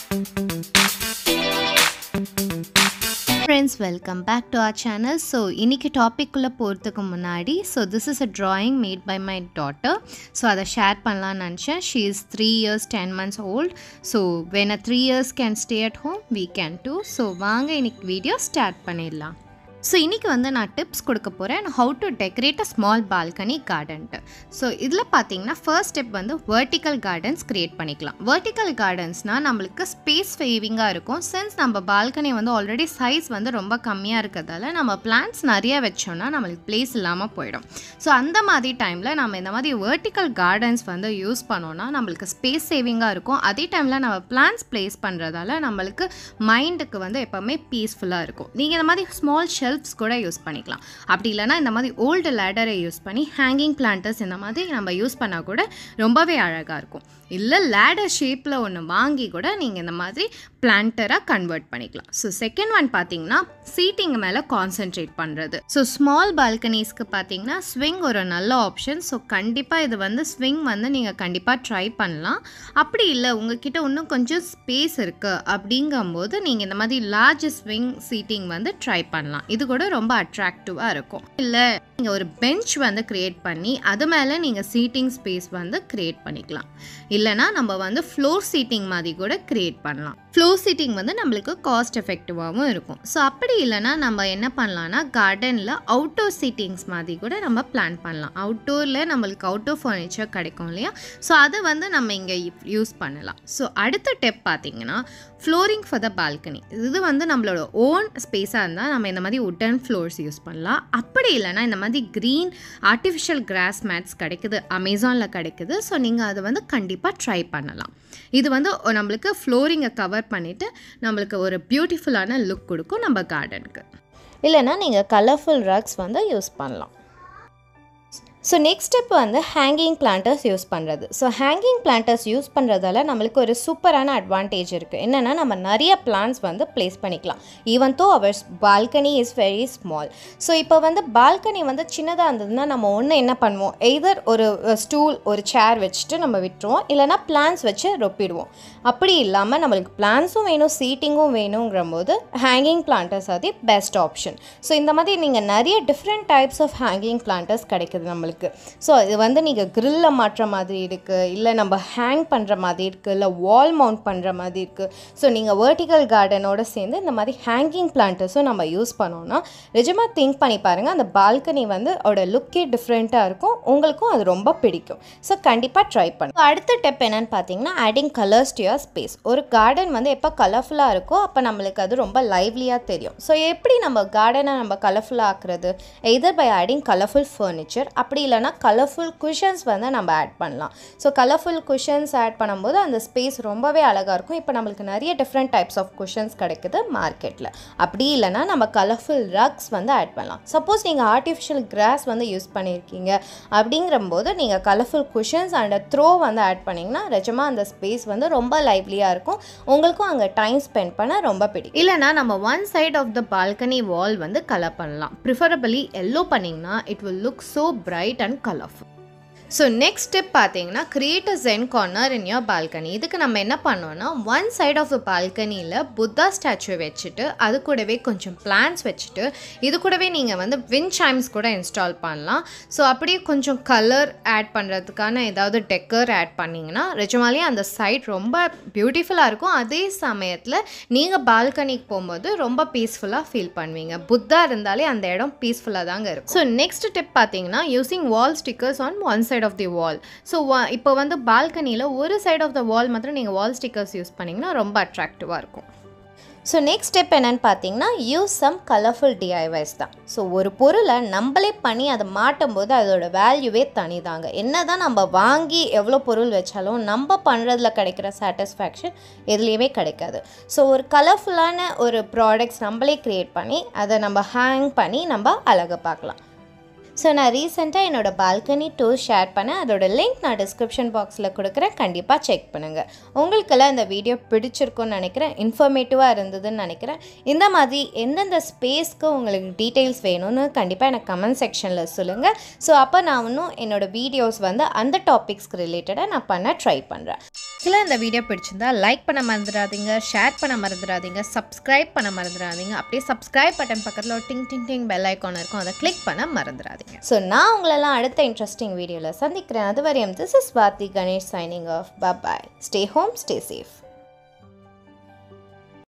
friends welcome back to our channel so இன்றைக்கி டாபிக்குள்ளே போகிறதுக்கு முன்னாடி so this is a drawing made by my daughter so அதை share பண்ணலாம்னு நினச்சேன் she is three years ten months old so when a three years can stay at home we can do so வாங்க இன்னைக்கு video start பண்ணிடலாம் so இன்றைக்கி வந்து நான் tips கொடுக்க போகிறேன் how to decorate a small balcony garden so இதில் பார்த்தீங்கன்னா ஃபர்ஸ்ட் ஸ்டெப் வந்து வெர்டிக்கல் கார்டன்ஸ் க்ரியேட் பண்ணிக்கலாம் வெர்டிக்கல் கார்டன்ஸ்னால் நம்மளுக்கு ஸ்பேஸ் சேவிங்காக இருக்கும் சின்ஸ் நம்ம பால்கனி வந்து ஆல்ரெடி சைஸ் வந்து ரொம்ப கம்மியாக இருக்கிறதால நம்ம பிளான்ட்ஸ் நிறைய வச்சோம்னா நம்மளுக்கு பிளேஸ் இல்லாமல் போயிடும் ஸோ அந்த மாதிரி டைமில் நம்ம இந்த மாதிரி வெர்டிக்கல் கார்டன்ஸ் வந்து யூஸ் பண்ணோன்னா நம்மளுக்கு ஸ்பேஸ் சேவிங்காக இருக்கும் அதே டைமில் நம்ம பிளான்ஸ் ப்ளேஸ் பண்ணுறதால நம்மளுக்கு மைண்டுக்கு வந்து எப்போவுமே பீஸ்ஃபுல்லாக இருக்கும் நீங்கள் இந்த மாதிரி ஸ்மால் ஷெல்ஃப்ஸ் கூட யூஸ் பண்ணிக்கலாம் அப்படி இல்லைனா இந்த மாதிரி ஓல்டு லேடரை யூஸ் பண்ணி ஹேங்கிங் பிளான்டர்ஸ் இந்த மாதிரி நம்ம யூஸ் பண்ணால் கூட ரொம்பவே அழகாக இருக்கும் இல்லை லேடர் ஷேப்பில் ஒன்று வாங்கி கூட நீங்கள் இந்த மாதிரி பிளான்டராக கன்வெர்ட் பண்ணிக்கலாம் ஸோ செகண்ட் ஒன் பார்த்தீங்கன்னா சீட்டிங் மேலே கான்சென்ட்ரேட் பண்ணுறது ஸோ ஸ்மால் பால்கனிஸ்க்கு பார்த்தீங்கன்னா ஸ்விங் ஒரு நல்ல ஆப்ஷன் ஸோ கண்டிப்பாக இது வந்து ஸ்விங் வந்து நீங்கள் கண்டிப்பாக ட்ரை பண்ணலாம் அப்படி இல்லை உங்ககிட்ட இன்னும் கொஞ்சம் ஸ்பேஸ் இருக்குது அப்படிங்கும்போது நீங்கள் இந்த மாதிரி லார்ஜ் ஸ்விங் சீட்டிங் வந்து ட்ரை பண்ணலாம் இது கூட ரொம்ப அட்ராக்டிவாக இருக்கும் இல்லை நீங்கள் ஒரு பெஞ்ச் வந்து க்ரியேட் பண்ணி அது மேலே நீங்கள் சீட்டிங் ஸ்பேஸ் வந்து க்ரியேட் பண்ணிக்கலாம் இல்லைனா நம்ம வந்து ஃப்ளோர் சீட்டிங் மாதிரி கூட க்ரியேட் பண்ணலாம் ஃப்ளோர் சீட்டிங் வந்து நம்மளுக்கு காஸ்ட் எஃபெக்டிவாகவும் இருக்கும் ஸோ அப்படி இல்லைனா நம்ம என்ன பண்ணலாம்னா கார்டனில் அவுட்டோர் சீட்டிங்ஸ் மாதிரி கூட நம்ம பிளான் பண்ணலாம் அவுட்டோரில் நம்மளுக்கு அவுட்டோர் ஃபர்னிச்சர் கிடைக்கும் இல்லையா ஸோ அதை வந்து நம்ம இங்கே யூஸ் பண்ணலாம் ஸோ அடுத்த டெப் பார்த்தீங்கன்னா ஃப்ளோரிங் ஃபார் த பால்கனி இது வந்து நம்மளோட ஓன் ஸ்பேஸாக இருந்தால் நம்ம இந்த மாதிரி உட்டன் ஃப்ளோர்ஸ் யூஸ் பண்ணலாம் அப்படி இல்லைனா இந்த மாதிரி க்ரீன் ஆர்டிஃபிஷியல் கிராஸ் மேட்ஸ் கிடைக்குது அமேசானில் கிடைக்குது ஸோ நீங்கள் அதை வந்து கண்டிப்பாக ட்ரை பண்ணலாம் இது வந்து நம்மளுக்கு ஃப்ளோரிங்கை கவர் பண்ணிவிட்டு நம்மளுக்கு ஒரு பியூட்டிஃபுல்லான லுக் கொடுக்கும் நம்ம கார்டனுக்கு இல்லைன்னா நீங்கள் கலர்ஃபுல் ரக்ஸ் வந்து யூஸ் பண்ணலாம் ஸோ நெக்ஸ்ட் ஸ்டெப் வந்து ஹேங்கிங் பிளான்டர்ஸ் யூஸ் பண்ணுறது ஸோ ஹேங்கிங் பிளான்டர்ஸ் யூஸ் பண்ணுறதால நம்மளுக்கு ஒரு சூப்பரான அட்வான்டேஜ் இருக்குது என்னென்னா நம்ம நிறைய பிளான்ஸ் வந்து ப்ளேஸ் பண்ணிக்கலாம் even though our balcony is very small so இப்போ வந்து பால்கனி வந்து சின்னதாக இருந்ததுன்னா நம்ம ஒன்று என்ன பண்ணுவோம் எய்தர் ஒரு ஸ்டூல் ஒரு சேர் வச்சுட்டு நம்ம விட்டுருவோம் இல்லைனா பிளான்ஸ் வச்சு ரொப்பிடுவோம் அப்படி இல்லாமல் நம்மளுக்கு பிளான்ஸும் வேணும் சீட்டிங்கும் வேணுங்கிற போது ஹேங்கிங் பிளான்டர்ஸ் அது பெஸ்ட் ஆப்ஷன் ஸோ இந்த மாதிரி நீங்கள் நிறைய different types of hanging planters கிடைக்குது நம்மளுக்கு ஸோ இது வந்து நீங்கள் க்ரில்லில் மாட்டுற மாதிரி இருக்குது இல்லை நம்ம ஹேங் பண்ணுற மாதிரி இருக்குது இல்லை வால் மவுண்ட் பண்ணுற மாதிரி இருக்குது ஸோ நீங்கள் வேர்ட்டிக்கல் கார்டனோட சேர்ந்து இந்த மாதிரி ஹேங்கிங் பிளான்டர்ஸும் நம்ம யூஸ் பண்ணோன்னா நிஜமாக திங்க் பண்ணி பாருங்கள் அந்த பால்கனி வந்து அதோட லுக்கே டிஃப்ரெண்ட்டாக இருக்கும் உங்களுக்கும் அது ரொம்ப பிடிக்கும் ஸோ கண்டிப்பாக ட்ரை பண்ணும் அடுத்த டெப் என்னென்னு பார்த்தீங்கன்னா adding colours to your space ஒரு கார்டன் வந்து எப்போ கலர்ஃபுல்லாக இருக்கோ அப்போ நம்மளுக்கு அது ரொம்ப லைவ்லியாக தெரியும் ஸோ எப்படி நம்ம கார்டனை நம்ம கலர்ஃபுல்லாக ஆக்குறது either by adding colourful furniture அப்படி இல்லைனா கலர்ஃபுல் குஷன்ஸ் வந்து நம்ம ஆட் பண்ணலாம் ஸோ கலர்ஃபுல் குஷன்ஸ் ஆட் பண்ணும்போது அந்த ஸ்பேஸ் ரொம்பவே அழகாக இருக்கும் இப்போ நம்மளுக்கு நிறைய டிஃப்ரெண்ட் டைப்ஸ் ஆஃப் குஷன்ஸ் கிடைக்குது மார்க்கெட்டில் அப்படி இல்லைனா நம்ம கலர்ஃபுல் ரக்ஸ் வந்து ஆட் பண்ணலாம் சப்போஸ் நீங்கள் ஆர்டிஃபிஷியல் கிராஸ் வந்து யூஸ் பண்ணியிருக்கீங்க அப்படிங்கிறம்போது நீங்கள் கலர்ஃபுல் குஷன்ஸ் அண்ட் த்ரோ வந்து ஆட் பண்ணிங்கன்னா நிஜமாக அந்த ஸ்பேஸ் வந்து ரொம்ப லைவ்லியாக இருக்கும் உங்களுக்கும் அங்கே டைம் ஸ்பெண்ட் பண்ண ரொம்ப பிடிக்கும் இல்லைனா நம்ம one side of the balcony wall வந்து கலர் பண்ணலாம் ப்ரிஃபரபிளி எல்லோ பண்ணிங்கன்னா it will look so bright and colourful so next step பார்த்தீங்கன்னா create a zen corner in your balcony இதுக்கு நம்ம என்ன பண்ணோம்னா ஒன் சைட் ஆஃப் த பால்கனியில் புத்தா ஸ்டாச்சு வச்சுட்டு அது கூடவே கொஞ்சம் பிளான்ஸ் வச்சுட்டு இது கூடவே நீங்கள் வந்து வின் சைம்ஸ் கூட இன்ஸ்டால் பண்ணலாம் ஸோ அப்படியே கொஞ்சம் கலர் ஆட் பண்ணுறதுக்கான ஏதாவது டெக்கர் ஆட் பண்ணிங்கன்னா நிஜமாலே அந்த சைட் ரொம்ப பியூட்டிஃபுல்லாக இருக்கும் அதே சமயத்தில் நீங்கள் பால்கனிக்கு போகும்போது ரொம்ப பீஸ்ஃபுல்லாக ஃபீல் பண்ணுவீங்க புத்தா இருந்தாலே அந்த இடம் பீஸ்ஃபுல்லாக தாங்க இருக்கும் ஸோ நெக்ஸ்ட் டிப் பார்த்தீங்கன்னா using wall stickers on one side of the wall so இப்போ வந்து பால்கனியில் ஒரு சைட் ஆஃப் த வால் மாத்திரம் நீங்கள் வால் ஸ்டிக்கர்ஸ் யூஸ் பண்ணிங்கன்னா ரொம்ப அட்ராக்டிவாக இருக்கும் ஸோ நெக்ஸ்ட் ஸ்டெப் என்னென்னு பார்த்தீங்கன்னா யூஸ் சம் கலர்ஃபுல் டிஐவைஸ் தான் ஸோ ஒரு பொருளை நம்மளே பண்ணி அதை மாட்டும் போது அதோட வேல்யூவே தனிதாங்க என்ன தான் நம்ம வாங்கி எவ்வளோ பொருள் வச்சாலும் நம்ம பண்ணுறதுல கிடைக்கிற சாட்டிஸ்ஃபேக்ஷன் எதுலேயுமே கிடைக்காது ஸோ ஒரு கலர்ஃபுல்லான ஒரு ப்ராடக்ட்ஸ் நம்மளே க்ரியேட் பண்ணி அதை நம்ம ஹேங் பண்ணி நம்ம அழகாக பார்க்கலாம் ஸோ நான் ரீசெண்டாக என்னோட பால்கனி டூர் ஷேர் பண்ணேன் அதோட லிங்க் நான் டிஸ்கிரிப்ஷன் பாக்ஸில் கொடுக்குறேன் கண்டிப்பாக செக் பண்ணுங்கள் உங்களுக்கெல்லாம் இந்த வீடியோ பிடிச்சிருக்கும்னு நினைக்கிறேன் இன்ஃபர்மேட்டிவாக இருந்ததுன்னு நினைக்கிறேன் இந்த மாதிரி எந்தெந்த ஸ்பேஸ்க்கு உங்களுக்கு டீட்டெயில்ஸ் வேணும்னு கண்டிப்பாக எனக்கு கமெண்ட் செக்ஷனில் சொல்லுங்கள் ஸோ அப்போ நான் இன்னும் என்னோடய வீடியோஸ் வந்து அந்த டாபிக்ஸ்க்கு ரிலேட்டடாக நான் பண்ண ட்ரை பண்ணுறேன் ஆக்சுவலாக இந்த வீடியோ பிடிச்சிருந்தா லைக் பண்ண மறந்துடாதீங்க ஷேர் பண்ண மறந்துடாதீங்க சப்ஸ்கிரைப் பண்ண மறந்துடாதீங்க அப்படியே சப்ஸ்கிரைப் பட்டன் பக்கத்தில் ஒரு டிங் டிங் டிங் பெல் ஐக்கான் இருக்கும் அதை கிளிக் பண்ண மறந்துடாதீங்க ஸோ நான் உங்களெல்லாம் அடுத்த இன்ட்ரெஸ்டிங் வீடியோவில் சந்திக்கிறேன் அது வரையும் this is Vaathi Ganesh signing off bye stay home stay safe